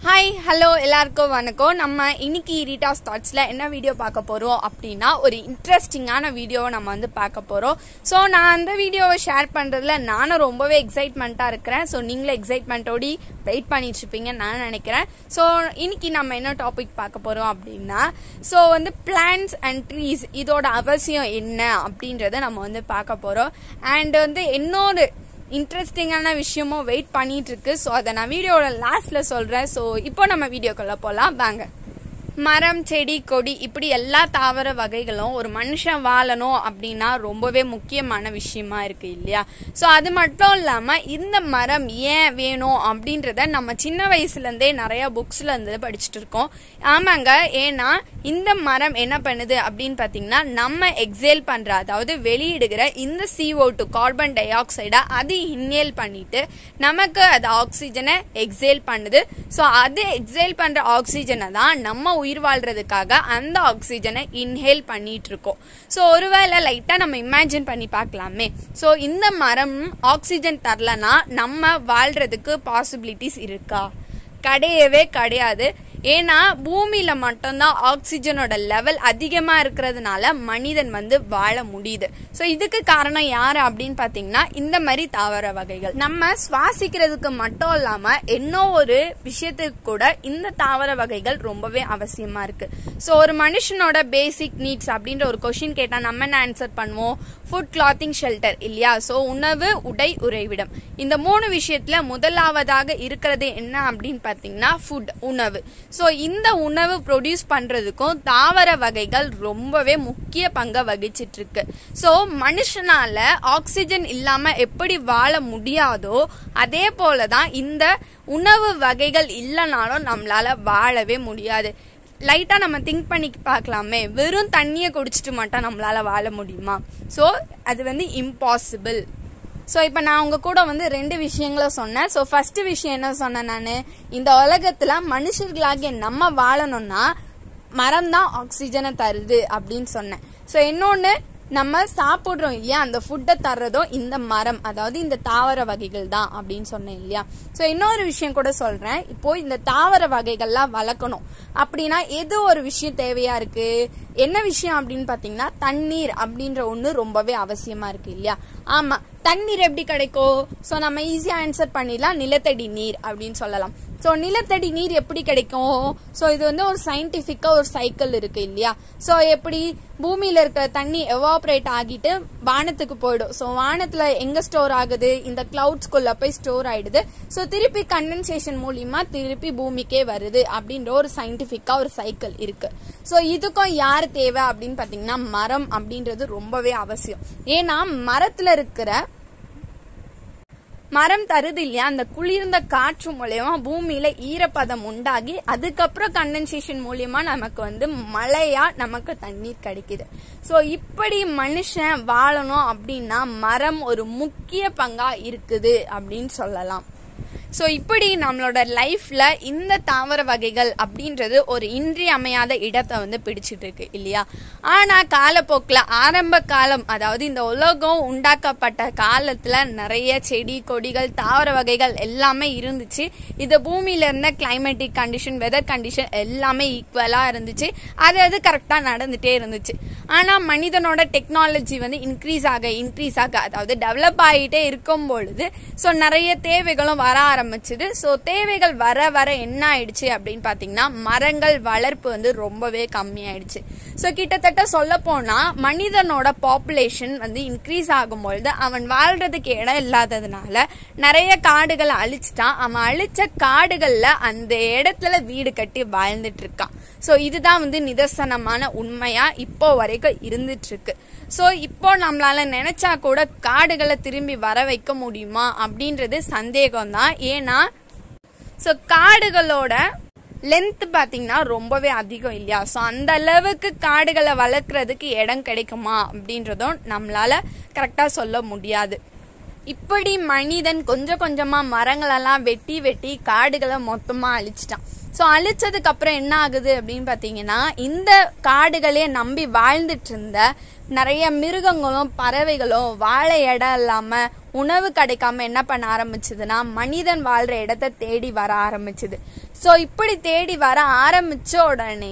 hi hello எல்லாருக்கும் வணக்கம் நம்ம இன்னைக்கு ரீட்டாஸ் தாட்ஸில் என்ன வீடியோ பார்க்க போகிறோம் அப்படின்னா ஒரு இன்ட்ரெஸ்டிங்கான வீடியோவை நம்ம வந்து பார்க்க போகிறோம் ஸோ நான் அந்த வீடியோவை ஷேர் பண்ணுறதுல நானும் ரொம்பவே எக்ஸைட்மெண்ட்டாக இருக்கிறேன் ஸோ நீங்களும் எக்ஸைட்மெண்ட்டோடி வெயிட் பண்ணிட்டு இருப்பீங்கன்னு நான் நினைக்கிறேன் ஸோ இன்னைக்கு நம்ம என்ன டாபிக் பார்க்க போகிறோம் அப்படின்னா ஸோ வந்து பிளான்ஸ் அண்ட் ட்ரீஸ் இதோட அவசியம் என்ன அப்படின்றத நம்ம வந்து பார்க்க போகிறோம் அண்ட் வந்து இன்னொரு இன்ட்ரெஸ்டிங்கான விஷயமும் வெயிட் பண்ணிட்டு இருக்கு ஸோ அதை நான் வீடியோட லாஸ்ட்ல சொல்றேன் ஸோ இப்போ நம்ம வீடியோக்குள்ள போகலாம் வாங்க மரம் செடி கொடி இப்படி எல்லா தாவர வகைகளும் ஒரு மனுஷன் வாழணும் அப்படின்னா ரொம்பவே முக்கியமான விஷயமா இருக்கு இல்லையா ஸோ அது மட்டும் இல்லாமல் இந்த மரம் ஏன் வேணும் அப்படின்றத நம்ம சின்ன வயசுலேருந்தே நிறைய புக்ஸ்ல இருந்து படிச்சுட்டு இருக்கோம் ஆமாங்க ஏன்னா இந்த மரம் என்ன பண்ணுது அப்படின்னு பார்த்தீங்கன்னா நம்ம எக்ஸேல் பண்ற அதாவது வெளியிடுகிற இந்த CO2 டூ கார்பன் டை ஆக்சைடை அது இன்ஹேல் பண்ணிட்டு நமக்கு அது ஆக்சிஜனை எக்ஸேல் பண்ணுது ஸோ அது எக்ஸேல் பண்ற ஆக்சிஜனை தான் நம்ம உயிர் வாழ்றதுக்காக அந்த ஆக்சிஜனை இன்ஹேல் பண்ணிட்டு இருக்கோம் ஸோ ஒருவேளை லைட்டாக நம்ம இமேஜின் பண்ணி பார்க்கலாமே ஸோ இந்த மரம் ஆக்சிஜன் தரலனா நம்ம வாழ்றதுக்கு பாசிபிலிட்டிஸ் இருக்கா கிடையவே கிடையாது ஏன்னா பூமியில மட்டும்தான் ஆக்சிஜனோட லெவல் அதிகமா இருக்கிறதுனால மனிதன் வந்து வாழ முடியுது ஸோ இதுக்கு காரணம் யாரு அப்படின்னு பாத்தீங்கன்னா இந்த மாதிரி தாவர வகைகள் நம்ம சுவாசிக்கிறதுக்கு மட்டும் இல்லாம இன்னும் ஒரு விஷயத்துக்கு கூட இந்த தாவர வகைகள் ரொம்பவே அவசியமா இருக்கு ஸோ ஒரு மனுஷனோட பேசிக் நீட்ஸ் அப்படின்ற ஒரு கொஷின் கேட்டா நம்ம என்ன ஆன்சர் பண்ணுவோம் ஃபுட் கிளாத்திங் ஷெல்டர் இல்லையா ஸோ உணவு உடை உறைவிடம் இந்த மூணு விஷயத்துல முதலாவதாக இருக்கிறது என்ன அப்படின்னு பார்த்தீங்கன்னா ஃபுட் உணவு ஸோ இந்த உணவு ப்ரொடியூஸ் பண்றதுக்கும் தாவர வகைகள் ரொம்பவே முக்கிய பங்கை வகிச்சிட்டு இருக்கு ஸோ மனுஷனால ஆக்சிஜன் இல்லாம எப்படி வாழ முடியாதோ அதே போலதான் இந்த உணவு வகைகள் இல்லைனாலும் நம்மளால வாழவே முடியாது லைட்டா நம்ம திங்க் பண்ணி பார்க்கலாமே வெறும் தண்ணியை குடிச்சிட்டு மட்டும் நம்மளால வாழ முடியுமா ஸோ அது வந்து இம்பாசிபிள் ஸோ இப்போ நான் உங்க கூட வந்து ரெண்டு விஷயங்களை சொன்னேன் ஸோ ஃபர்ஸ்ட் விஷயம் என்ன சொன்னேன் நான் இந்த உலகத்துல மனுஷர்களாகிய நம்ம வாழணும்னா மரம் தான் ஆக்சிஜனை தருது அப்படின்னு சொன்னேன் ஸோ இன்னொன்று நம்ம சாப்பிட்றோம் இல்லையா அந்த ஃபுட்டை தர்றதும் இந்த மரம் அதாவது இந்த தாவர வகைகள் தான் அப்படின்னு சொன்னேன் இல்லையா ஸோ இன்னொரு விஷயம் கூட சொல்றேன் இப்போ இந்த தாவர வகைகள்லாம் வளர்க்கணும் அப்படின்னா எது ஒரு விஷயம் தேவையா இருக்கு என்ன விஷயம் அப்படின்னு பார்த்தீங்கன்னா தண்ணீர் அப்படின்ற ஒன்று ரொம்பவே அவசியமா இருக்கு இல்லையா ஆமா தண்ணீர் எப்படி கிடைக்கும் ஸோ நம்ம ஈஸியாக ஆன்சர் பண்ணிடலாம் நிலத்தடி நீர் அப்படின்னு சொல்லலாம் ஸோ நிலத்தடி நீர் எப்படி கிடைக்கும் ஸோ இது வந்து ஒரு சயின்டிஃபிக்காக ஒரு சைக்கிள் இருக்கு இல்லையா ஸோ எப்படி பூமியில் இருக்கிற தண்ணி எவாப்ரேட் ஆகிட்டு வானத்துக்கு போயிடும் ஸோ வானத்தில் எங்கே ஸ்டோர் ஆகுது இந்த கிளவுட்ஸ்குள்ள போய் ஸ்டோர் ஆயிடுது ஸோ திருப்பி கண்டென்சேஷன் மூலியமா திருப்பி பூமிக்கே வருது அப்படின்ற ஒரு சயின்டிஃபிக்காக ஒரு சைக்கிள் இருக்கு ஸோ இதுக்கும் யார் தேவை அப்படின்னு பார்த்தீங்கன்னா மரம் அப்படின்றது ரொம்பவே அவசியம் ஏன்னா மரத்தில் இருக்கிற மரம் தருது இல்லையா அந்த குளிர்ந்த காற்று மூலயமா பூமியில ஈரப்பதம் உண்டாகி அதுக்கப்புறம் கண்டென்சேஷன் மூலியமா நமக்கு வந்து மழையா நமக்கு தண்ணீர் கிடைக்குது ஸோ இப்படி மனுஷன் வாழணும் அப்படின்னா மரம் ஒரு முக்கிய பங்கா இருக்குது அப்படின்னு சொல்லலாம் ஸோ இப்படி நம்மளோட லைஃப்ல இந்த தாவர வகைகள் அப்படின்றது ஒரு இன்றியமையாத இடத்தை வந்து பிடிச்சிட்டு இருக்கு இல்லையா ஆனா காலப்போக்கில் ஆரம்ப காலம் அதாவது இந்த உலகம் உண்டாக்கப்பட்ட காலத்துல நிறைய செடி கொடிகள் தாவர வகைகள் எல்லாமே இருந்துச்சு இது பூமியில இருந்த கிளைமேட்டிக் கண்டிஷன் வெதர் கண்டிஷன் எல்லாமே ஈக்குவலா இருந்துச்சு அது அது கரெக்டா நடந்துட்டே இருந்துச்சு ஆனா மனிதனோட டெக்னாலஜி வந்து இன்க்ரீஸ் ஆக இன்க்ரீஸ் ஆக அதாவது டெவலப் ஆகிட்டே இருக்கும் பொழுது ஸோ நிறைய தேவைகளும் வர ஆரம்பிச்சுது ஸோ தேவைகள் வர வர என்ன ஆயிடுச்சு அப்படின்னு பார்த்தீங்கன்னா மரங்கள் வளர்ப்பு வந்து ரொம்பவே கம்மியாயிடுச்சு ஸோ கிட்டத்தட்ட சொல்ல போனா மனிதனோட பாப்புலேஷன் வந்து இன்க்ரீஸ் ஆகும்பொழுது அவன் வாழ்றதுக்கு இடம் இல்லாததுனால நிறைய காடுகளை அழிச்சிட்டான் அவன் அழிச்ச காடுகள்ல அந்த இடத்துல வீடு கட்டி வாழ்ந்துட்டு இருக்கான் ஸோ இதுதான் வந்து நிதர்சனமான உண்மையா இப்போ வரைக்கும் இருந்துட்டு இருக்கு ஸோ இப்போ நம்மளால நினைச்சா கூட காடுகளை திரும்பி வர வைக்க முடியுமா அப்படின்றது சந்தேகம் தான் ஏன்னா ஸோ காடுகளோட லென்த் பார்த்தீங்கன்னா ரொம்பவே அதிகம் இல்லையா ஸோ அந்த அளவுக்கு காடுகளை வளர்க்குறதுக்கு இடம் கிடைக்குமா அப்படின்றதும் நம்மளால கரெக்டாக சொல்ல முடியாது இப்படி மனிதன் கொஞ்சம் கொஞ்சமாக மரங்களெல்லாம் வெட்டி வெட்டி காடுகளை மொத்தமாக அழிச்சிட்டான் ஸோ அழிச்சதுக்கு அப்புறம் என்ன ஆகுது அப்படின்னு பார்த்தீங்கன்னா இந்த காடுகளே நம்பி வாழ்ந்துட்டு இருந்த நிறைய மிருகங்களும் பறவைகளும் வாழ இடம் இல்லாம உணவு கிடைக்காம என்ன பண்ண ஆரம்பிச்சதுன்னா மனிதன் வாழ்ற இடத்த தேடி வர ஆரம்பிச்சது ஸோ இப்படி தேடி வர ஆரம்பிச்ச உடனே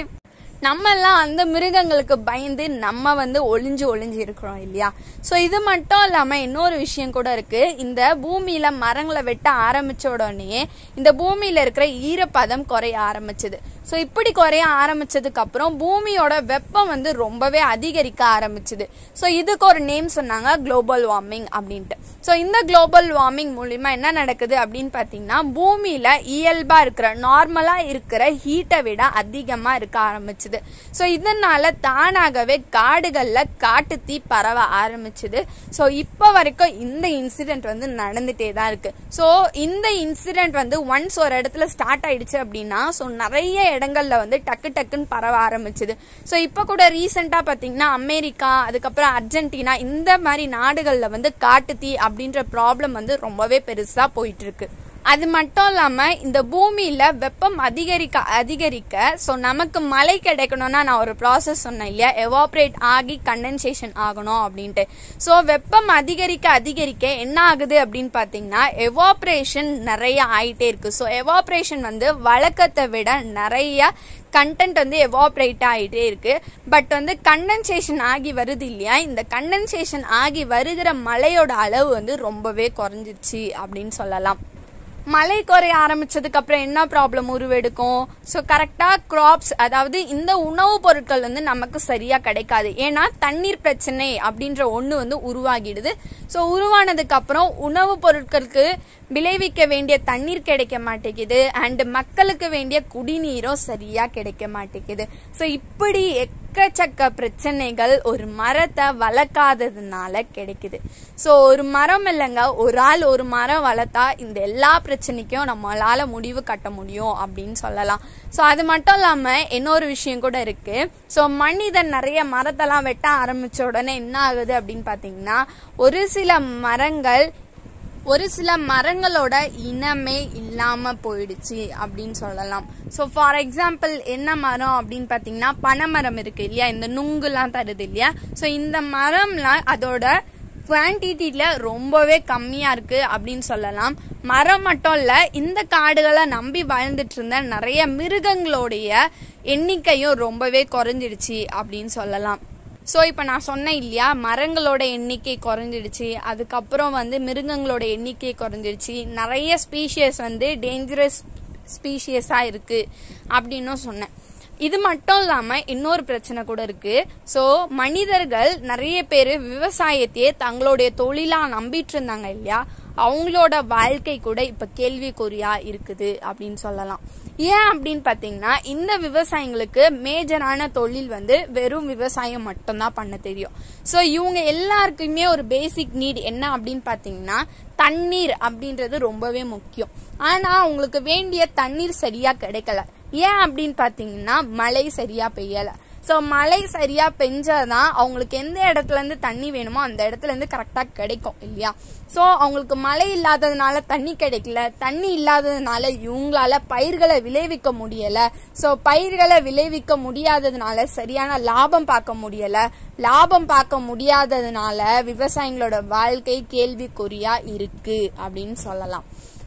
நம்ம எல்லாம் அந்த மிருகங்களுக்கு பயந்து நம்ம வந்து ஒளிஞ்சு ஒளிஞ்சு இருக்கிறோம் இல்லையா ஸோ இது மட்டும் இல்லாம இன்னொரு விஷயம் கூட இருக்கு இந்த பூமியில மரங்களை வெட்ட ஆரம்பிச்ச உடனே இந்த பூமியில இருக்கிற ஈரப்பதம் குறைய ஆரம்பிச்சது ஸோ இப்படி குறைய ஆரம்பிச்சதுக்கு அப்புறம் பூமியோட வெப்பம் வந்து ரொம்பவே அதிகரிக்க ஆரம்பிச்சது ஸோ இதுக்கு ஒரு நேம் சொன்னாங்க குளோபல் வார்மிங் அப்படின்ட்டு ஸோ இந்த குளோபல் வார்மிங் மூலிமா என்ன நடக்குது அப்படின்னு பார்த்தீங்கன்னா பூமியில இயல்பா இருக்கிற நார்மலா இருக்கிற ஹீட்டை விட அதிகமா இருக்க ஆரம்பிச்சுது ஸோ இதனால தானாகவே காடுகள்ல காட்டு தீ பரவ ஆரம்பிச்சுது ஸோ இப்போ வரைக்கும் இந்த இன்சிடென்ட் வந்து நடந்துட்டே தான் இருக்கு ஸோ இந்த இன்சிடென்ட் வந்து ஒன்ஸ் ஒரு இடத்துல ஸ்டார்ட் ஆயிடுச்சு அப்படின்னா ஸோ நிறைய இடங்கள்ல வந்து டக்கு டக்குன்னு பரவ ஆரம்பிச்சுது ஸோ இப்போ கூட ரீசெண்டாக பார்த்தீங்கன்னா அமெரிக்கா அதுக்கப்புறம் அர்ஜென்டினா இந்த மாதிரி நாடுகளில் வந்து காட்டு தீ அப்படின்ற ப்ராப்ளம் வந்து ரொம்பவே பெருசாக போயிட்டு இருக்கு அது மட்டும் இல்லாம இந்த பூமியில வெப்பம் அதிகரிக்க அதிகரிக்க ஸோ நமக்கு மழை கிடைக்கணும்னா நான் ஒரு ப்ராசஸ் சொன்னேன் இல்லையா எவாப்ரேட் ஆகி கண்டென்சேஷன் ஆகணும் அப்படின்ட்டு ஸோ வெப்பம் அதிகரிக்க அதிகரிக்க என்ன ஆகுது அப்படின்னு பார்த்தீங்கன்னா எவாப்ரேஷன் நிறைய ஆயிட்டே இருக்கு ஸோ எவாப்ரேஷன் வந்து வழக்கத்தை விட நிறைய கண்டென்ட் வந்து எவாப்ரேட் ஆகிட்டே இருக்கு பட் வந்து கண்டென்சேஷன் ஆகி வருது இல்லையா இந்த கண்டென்சேஷன் ஆகி வருகிற மழையோட அளவு வந்து ரொம்பவே குறைஞ்சிருச்சு அப்படின்னு சொல்லலாம் மழை குறைய ஆரம்பிச்சதுக்கு அப்புறம் என்ன ப்ராப்ளம் உருவெடுக்கும் ஸோ கரெக்டாக கிராப்ஸ் அதாவது இந்த உணவுப் பொருட்கள் வந்து நமக்கு சரியா கிடைக்காது ஏன்னா தண்ணீர் பிரச்சனை அப்படின்ற ஒன்று வந்து உருவாகிடுது ஸோ உருவானதுக்கு அப்புறம் உணவுப் பொருட்களுக்கு விளைவிக்க வேண்டிய தண்ணீர் கிடைக்க மாட்டேங்குது அண்ட் மக்களுக்கு வேண்டிய குடிநீரும் சரியா கிடைக்க மாட்டேங்குது ஸோ இப்படி எக்கச்சக்க பிரச்சனைகள் ஒரு மரத்தை வளர்க்காததுனால கிடைக்குது ஸோ ஒரு மரம் இல்லைங்க ஒரு ஆள் ஒரு மரம் வளர்த்தா இந்த எல்லா பிரச்சனைக்கும் நம்மளால முடிவு கட்ட முடியும் அப்படின்னு சொல்லலாம் ஸோ அது மட்டும் இல்லாமல் இன்னொரு விஷயம் கூட இருக்கு ஸோ மனிதன் நிறைய மரத்தெல்லாம் வெட்ட ஆரம்பிச்ச உடனே என்ன ஆகுது அப்படின்னு பார்த்தீங்கன்னா ஒரு சில மரங்கள் ஒரு சில மரங்களோட இனமே இல்லாம போயிடுச்சு அப்படின்னு சொல்லலாம் ஸோ ஃபார் எக்ஸாம்பிள் என்ன மரம் அப்படின்னு பார்த்தீங்கன்னா பனைமரம் இருக்கு இல்லையா இந்த நுங்குலாம் தருது இல்லையா ஸோ இந்த மரம்லாம் அதோட குவான்டிட்டியில ரொம்பவே கம்மியா இருக்கு அப்படின்னு சொல்லலாம் மரம் மட்டும் இல்ல இந்த காடுகளை நம்பி வாழ்ந்துட்டு இருந்த நிறைய மிருகங்களுடைய எண்ணிக்கையும் ரொம்பவே குறைஞ்சிடுச்சு அப்படின்னு சொல்லலாம் ஸோ இப்போ நான் சொன்னேன் இல்லையா மரங்களோட எண்ணிக்கை குறைஞ்சிடுச்சு அதுக்கப்புறம் வந்து மிருகங்களோட எண்ணிக்கை குறைஞ்சிடுச்சு நிறைய ஸ்பீஷியஸ் வந்து டேஞ்சரஸ் ஸ்பீஷியஸாக இருக்கு அப்படின்னும் சொன்னேன் இது மட்டும் இல்லாமல் இன்னொரு பிரச்சனை கூட இருக்கு ஸோ மனிதர்கள் நிறைய பேர் விவசாயத்தையே தங்களுடைய தொழிலாக நம்பிட்டு இருந்தாங்க இல்லையா அவங்களோட வாழ்க்கை கூட இப்ப கேள்விக்குறியா இருக்குது அப்படின்னு சொல்லலாம் ஏன் அப்படின்னு பாத்தீங்கன்னா இந்த விவசாயிங்களுக்கு மேஜரான தொழில் வந்து வெறும் விவசாயம் மட்டும்தான் பண்ண தெரியும் ஸோ இவங்க எல்லாருக்குமே ஒரு பேசிக் நீட் என்ன அப்படின்னு பாத்தீங்கன்னா தண்ணீர் அப்படின்றது ரொம்பவே முக்கியம் ஆனா அவங்களுக்கு வேண்டிய தண்ணீர் சரியா கிடைக்கல ஏன் அப்படின்னு பாத்தீங்கன்னா மழை சரியா பெய்யல ஸோ மழை சரியா பெஞ்சாதான் அவங்களுக்கு எந்த இடத்துல இருந்து தண்ணி வேணுமோ அந்த இடத்துல இருந்து கரெக்டா கிடைக்கும் இல்லையா ஸோ அவங்களுக்கு மழை இல்லாததுனால தண்ணி கிடைக்கல தண்ணி இல்லாததுனால இவங்களால பயிர்களை விளைவிக்க முடியல ஸோ பயிர்களை விளைவிக்க முடியாததுனால சரியான லாபம் பார்க்க முடியல லாபம் பார்க்க முடியாததுனால விவசாயிகளோட வாழ்க்கை கேள்விக்குறியா இருக்கு அப்படின்னு சொல்லலாம்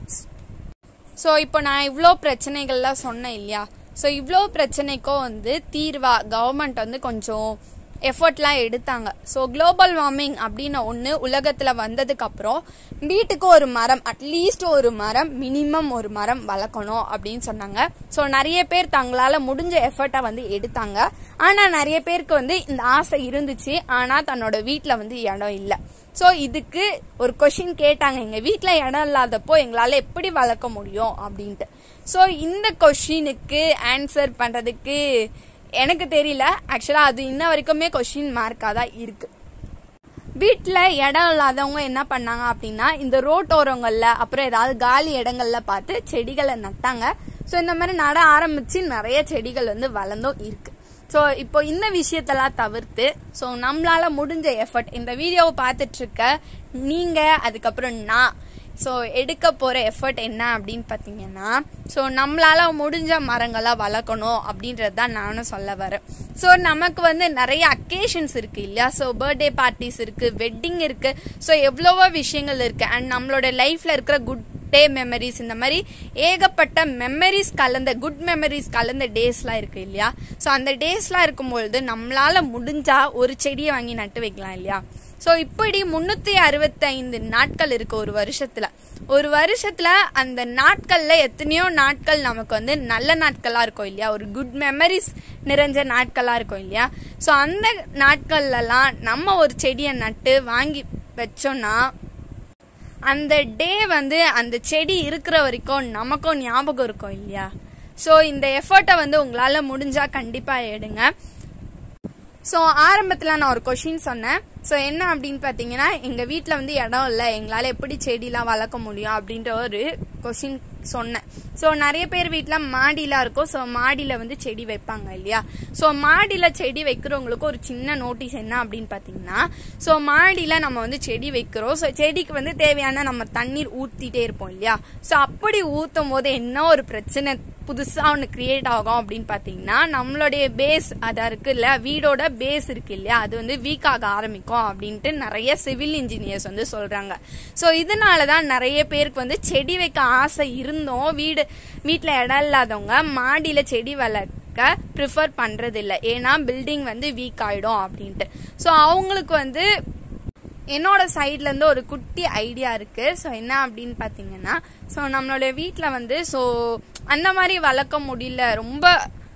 ஸோ இப்போ நான் இவ்வளோ பிரச்சனைகள்லாம் சொன்னேன் இல்லையா ஸோ இவ்வளோ பிரச்சனைக்கும் வந்து தீர்வா கவர்மெண்ட் வந்து கொஞ்சம் எஃபர்ட்லாம் எடுத்தாங்க ஸோ குளோபல் வார்மிங் அப்படின்னு ஒன்று உலகத்தில் வந்ததுக்கப்புறம் வீட்டுக்கு ஒரு மரம் அட்லீஸ்ட் ஒரு மரம் மினிமம் ஒரு மரம் வளர்க்கணும் அப்படின்னு சொன்னாங்க ஸோ நிறைய பேர் தங்களால் முடிஞ்ச எஃபர்ட்டை வந்து எடுத்தாங்க ஆனால் நிறைய பேருக்கு வந்து இந்த ஆசை இருந்துச்சு ஆனால் தன்னோட வீட்டில் வந்து இடம் இல்லை ஸோ இதுக்கு ஒரு கொஷின் கேட்டாங்க எங்கள் வீட்டில் இடம் இல்லாதப்போ எங்களால் எப்படி வளர்க்க முடியும் அப்படின்ட்டு ஸோ இந்த கொஷினுக்கு ஆன்சர் பண்ணுறதுக்கு எனக்கு தெரியல ஆக்சுவலாக அது இன்ன வரைக்குமே கொஷின் மார்க்காக தான் இருக்கு வீட்டில் இடம் இல்லாதவங்க என்ன பண்ணாங்க அப்படின்னா இந்த ரோட்டோரங்களில் அப்புறம் ஏதாவது காலி இடங்கள்ல பார்த்து செடிகளை நட்டாங்க ஸோ இந்த மாதிரி நட ஆரம்பிச்சு நிறைய செடிகள் வந்து வளர்ந்தும் இருக்கு ஸோ இப்போ இந்த விஷயத்தெல்லாம் தவிர்த்து ஸோ நம்மளால முடிஞ்ச எஃபர்ட் இந்த வீடியோவை பார்த்துட்டு இருக்க நீங்க அதுக்கப்புறம் நான் ஸோ எடுக்க போகிற எஃபர்ட் என்ன அப்படின்னு பார்த்தீங்கன்னா ஸோ நம்மளால முடிஞ்ச மரங்களாக வளர்க்கணும் அப்படின்றது தான் நானும் சொல்ல வரேன் ஸோ நமக்கு வந்து நிறைய அக்கேஷன்ஸ் இருக்குது இல்லையா ஸோ பர்த்டே பார்ட்டிஸ் இருக்குது வெட்டிங் இருக்குது ஸோ எவ்வளவோ விஷயங்கள் இருக்குது அண்ட் நம்மளோட லைஃப்பில் இருக்கிற குட் டே மெமரிஸ் இந்த மாதிரி ஏகப்பட்ட மெமரிஸ் கலந்த குட் மெமரிஸ் கலந்த டேஸ்லாம் இருக்கு இல்லையா ஸோ அந்த டேஸ்லாம் இருக்கும்பொழுது நம்மளால முடிஞ்சா ஒரு செடியை வாங்கி நட்டு வைக்கலாம் இல்லையா ஸோ இப்படி முந்நூற்றி அறுபத்தைந்து நாட்கள் இருக்கு ஒரு வருஷத்துல ஒரு வருஷத்துல அந்த நாட்கள்ல எத்தனையோ நாட்கள் நமக்கு வந்து நல்ல நாட்களா இருக்கும் இல்லையா ஒரு குட் மெமரிஸ் நிறைஞ்ச நாட்களா இருக்கும் இல்லையா ஸோ அந்த நாட்கள்லாம் நம்ம ஒரு செடியை நட்டு வாங்கி வச்சோம்னா அந்த டே வந்து அந்த செடி இருக்கிற வரைக்கும் நமக்கும் ஞாபகம் இருக்கும் இல்லையா ஸோ இந்த எஃபர்ட்டை வந்து உங்களால் முடிஞ்சால் கண்டிப்பாக எடுங்க ஸோ ஆரம்பத்தில் நான் ஒரு கொஷின் சொன்னேன் ஸோ என்ன அப்படின்னு பார்த்தீங்கன்னா எங்கள் வீட்டில் வந்து இடம் இல்லை எங்களால் எப்படி செடிலாம் வளர்க்க முடியும் அப்படின்ற ஒரு கொஷின் சொன்னேன் ஸோ நிறைய பேர் வீட்டில் மாடிலாம் இருக்கும் ஸோ மாடியில் வந்து செடி வைப்பாங்க இல்லையா ஸோ மாடியில் செடி வைக்கிறவங்களுக்கு ஒரு சின்ன நோட்டீஸ் என்ன அப்படின்னு பார்த்தீங்கன்னா ஸோ மாடியில் நம்ம வந்து செடி வைக்கிறோம் ஸோ செடிக்கு வந்து தேவையான நம்ம தண்ணீர் ஊற்றிட்டே இருப்போம் இல்லையா ஸோ அப்படி ஊற்றும் போது என்ன ஒரு பிரச்சனை புதுசாக ஒன்று கிரியேட் ஆகும் அப்படின்னு பார்த்தீங்கன்னா நம்மளுடைய பேஸ் அதாக இருக்குல்ல வீடோட பேஸ் இருக்கு இல்லையா அது வந்து வீக் ஆக ஆரம்பிக்கும் அப்படின்ட்டு நிறைய சிவில் இன்ஜினியர்ஸ் வந்து சொல்கிறாங்க ஸோ இதனால தான் நிறைய பேருக்கு வந்து செடி வைக்க ஆசை இருந்தோம் வீடு வீட்டில் இடம் இல்லாதவங்க மாடியில் செடி வளர்க்க ப்ரிஃபர் பண்ணுறது இல்லை ஏன்னா பில்டிங் வந்து வீக் ஆகிடும் அப்படின்ட்டு ஸோ அவங்களுக்கு வந்து என்னோட சைட்லேருந்து ஒரு குட்டி ஐடியா இருக்குது ஸோ என்ன அப்படின்னு பார்த்தீங்கன்னா ஸோ நம்மளோட வீட்டில் வந்து ஸோ அந்த மாதிரி வளர்க்க முடியல ரொம்ப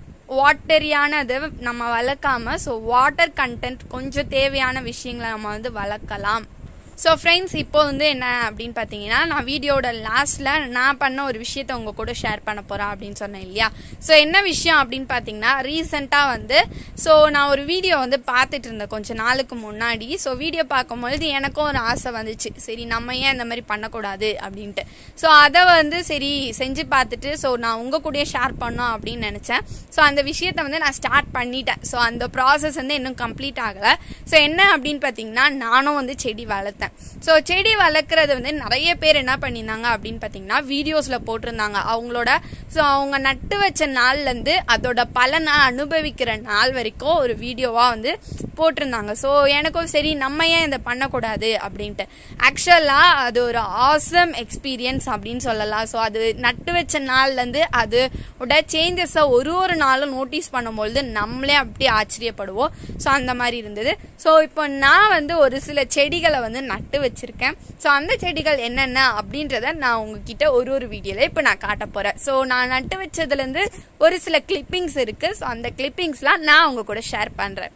வாட்டரியானது நம்ம வளர்க்காம ஸோ வாட்டர் கண்டென்ட் கொஞ்சம் தேவையான விஷயங்களை நம்ம வந்து வளர்க்கலாம் ஸோ ஃப்ரெண்ட்ஸ் இப்போ வந்து என்ன அப்படின்னு பார்த்தீங்கன்னா நான் வீடியோட லாஸ்ட்டில் நான் பண்ண ஒரு விஷயத்த உங்கள் கூட ஷேர் பண்ண போகிறேன் அப்படின்னு சொன்னேன் இல்லையா ஸோ என்ன விஷயம் அப்படின்னு பார்த்தீங்கன்னா ரீசெண்டாக வந்து ஸோ நான் ஒரு வீடியோ வந்து பார்த்துட்டு இருந்தேன் கொஞ்சம் நாளுக்கு முன்னாடி ஸோ வீடியோ பார்க்கும்பொழுது எனக்கும் ஒரு ஆசை வந்துச்சு சரி நம்ம ஏன் இந்த மாதிரி பண்ணக்கூடாது அப்படின்ட்டு ஸோ அதை வந்து சரி செஞ்சு பார்த்துட்டு ஸோ நான் உங்கள் கூடயே ஷேர் பண்ணோம் அப்படின்னு நினச்சேன் ஸோ அந்த விஷயத்தை வந்து நான் ஸ்டார்ட் பண்ணிட்டேன் ஸோ அந்த ப்ராசஸ் வந்து இன்னும் கம்ப்ளீட் ஆகலை ஸோ என்ன அப்படின்னு பார்த்தீங்கன்னா நானும் வந்து செடி வளர்த்தேன் ஸோ செடி வளர்க்குறது வந்து நிறைய பேர் என்ன பண்ணியிருந்தாங்க அப்படின்னு பார்த்தீங்கன்னா வீடியோஸில் போட்டிருந்தாங்க அவங்களோட ஸோ அவங்க நட்டு வச்ச நாள்லேருந்து அதோட பலனை அனுபவிக்கிற நாள் வரைக்கும் ஒரு வீடியோவாக வந்து போட்டிருந்தாங்க ஸோ எனக்கும் சரி நம்ம ஏன் இதை பண்ணக்கூடாது அப்படின்ட்டு ஆக்சுவலாக அது ஒரு ஆசம் எக்ஸ்பீரியன்ஸ் அப்படின்னு சொல்லலாம் ஸோ அது நட்டு வச்ச நாள்லேருந்து அதோட சேஞ்சஸை ஒரு ஒரு நாளும் நோட்டீஸ் பண்ணும்பொழுது நம்மளே அப்படியே ஆச்சரியப்படுவோம் ஸோ அந்த மாதிரி இருந்தது ஸோ இப்போ நான் வந்து ஒரு சில செடிகளை வந்து நட்டு வச்சிருக்கேன் ஸோ அந்த செடிகள் என்னென்ன அப்படின்றத நான் உங்ககிட்ட ஒரு ஒரு வீடியோவில் இப்போ நான் காட்ட போகிறேன் ஸோ நான் நட்டு வச்சதுலேருந்து ஒரு சில கிளிப்பிங்ஸ் இருக்குது ஸோ அந்த கிளிப்பிங்ஸ்லாம் நான் உங்க கூட ஷேர் பண்ணுறேன்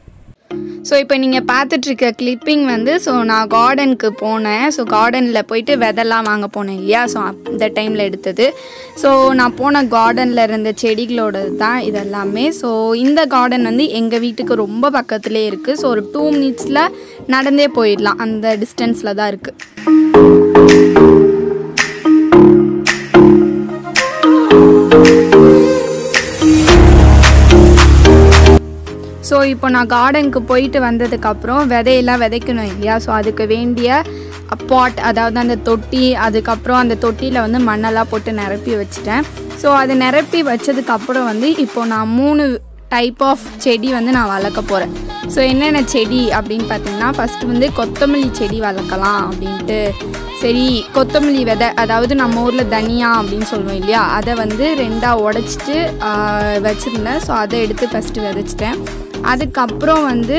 ஸோ இப்போ நீங்கள் பார்த்துட்ருக்க கிளிப்பிங் வந்து ஸோ நான் கார்டனுக்கு போனேன் ஸோ கார்டனில் போயிட்டு விதெல்லாம் வாங்க போனேன் இல்லையா ஸோ அந்த டைமில் எடுத்தது ஸோ நான் போன கார்டனில் இருந்த செடிகளோட தான் இதெல்லாமே ஸோ இந்த கார்டன் வந்து எங்கள் வீட்டுக்கு ரொம்ப பக்கத்துலேயே இருக்குது ஸோ ஒரு டூ மினிட்ஸில் நடந்தே போயிடலாம் அந்த டிஸ்டன்ஸில் தான் இருக்குது ஸோ இப்போ நான் கார்டனுக்கு போயிட்டு வந்ததுக்கப்புறம் விதையெல்லாம் விதைக்கணும் இல்லையா ஸோ அதுக்கு வேண்டிய பாட் அதாவது அந்த தொட்டி அதுக்கப்புறம் அந்த தொட்டியில் வந்து மண்ணெல்லாம் போட்டு நிரப்பி வச்சுட்டேன் ஸோ அது நிரப்பி வச்சதுக்கப்புறம் வந்து இப்போ நான் மூணு டைப் ஆஃப் செடி வந்து நான் வளர்க்க போகிறேன் ஸோ என்னென்ன செடி அப்படின்னு பார்த்தீங்கன்னா ஃபஸ்ட்டு வந்து கொத்தமல்லி செடி வளர்க்கலாம் அப்படின்ட்டு சரி கொத்தமல்லி விதை அதாவது நம்ம ஊரில் தனியா அப்படின்னு சொல்லுவோம் இல்லையா அதை வந்து ரெண்டாக உடச்சிட்டு வச்சுருந்தேன் ஸோ அதை எடுத்து ஃபஸ்ட்டு விதைச்சிட்டேன் அதுக்கப்புறம் வந்து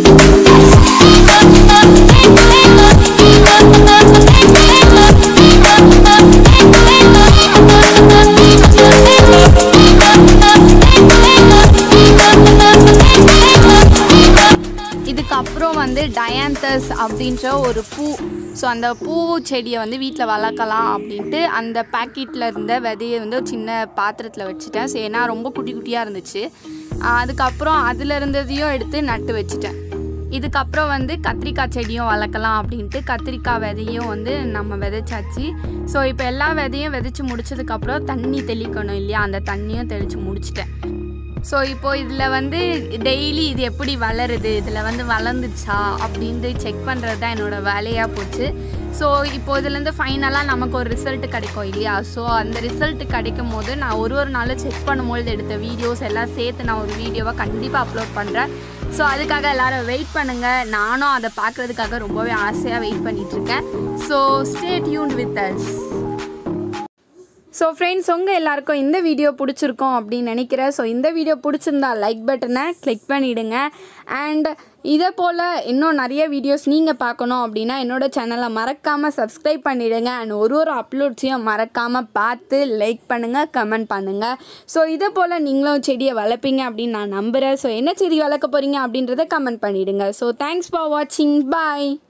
இதுக்கப்புறம் வந்து டயாந்தஸ் அப்படின்ற ஒரு பூ ஸோ அந்த பூ செடியை வந்து வீட்டில் வளர்க்கலாம் அப்படின்ட்டு அந்த பேக்கெட்டில் இருந்த விதையை வந்து ஒரு சின்ன பாத்திரத்தில் வச்சுட்டேன் சரி ஏன்னா ரொம்ப குட்டி குட்டியாக இருந்துச்சு ஆஹ் அதுக்கப்புறம் அதில் இருந்ததையும் எடுத்து நட்டு வச்சுட்டேன் இதுக்கப்புறம் வந்து கத்திரிக்காய் செடியும் வளர்க்கலாம் அப்படின்ட்டு கத்திரிக்காய் விதையும் வந்து நம்ம விதைச்சாச்சு ஸோ இப்போ எல்லா விதையும் விதைச்சு முடிச்சதுக்கப்புறம் தண்ணி தெளிக்கணும் இல்லையா அந்த தண்ணியும் தெளித்து முடிச்சிட்டேன் ஸோ இப்போ இதில் வந்து டெய்லி இது எப்படி வளருது இதில் வந்து வளர்ந்துச்சா அப்படின்ட்டு செக் பண்ணுறது தான் என்னோடய வேலையாக போச்சு ஸோ இப்போ இதுலேருந்து ஃபைனலாக நமக்கு ஒரு ரிசல்ட் கிடைக்கும் இல்லையா ஸோ அந்த ரிசல்ட் கிடைக்கும் போது நான் ஒரு ஒரு நாளும் செக் பண்ணும்போது எடுத்த வீடியோஸ் எல்லாம் சேர்த்து நான் ஒரு வீடியோவை கண்டிப்பாக அப்லோட் பண்ணுறேன் ஸோ அதுக்காக எல்லாரும் வெயிட் பண்ணுங்கள் நானும் அதை பார்க்குறதுக்காக ரொம்பவே ஆசையாக வெயிட் பண்ணிகிட்ருக்கேன் so stay tune with us so friends உங்கள் எல்லாருக்கும் இந்த வீடியோ பிடிச்சிருக்கோம் அப்படின்னு நினைக்கிறேன் ஸோ இந்த வீடியோ பிடிச்சிருந்தா லைக் பட்டனை கிளிக் பண்ணிவிடுங்க அண்ட் இதே போல் இன்னும் நிறைய வீடியோஸ் நீங்கள் பார்க்கணும் அப்படின்னா என்னோடய சேனலை மறக்காமல் சப்ஸ்கிரைப் பண்ணிவிடுங்க அண்ட் ஒரு ஒரு அப்லோட்ஸையும் மறக்காமல் பார்த்து லைக் பண்ணுங்கள் கமெண்ட் பண்ணுங்கள் ஸோ இதே போல் நீங்களும் செடியை வளர்ப்பீங்க அப்படின்னு நான் நம்புகிறேன் ஸோ என்ன செடி வளர்க்க போகிறீங்க அப்படின்றத கமெண்ட் பண்ணிவிடுங்க ஸோ தேங்க்ஸ் ஃபார் வாட்சிங் பாய்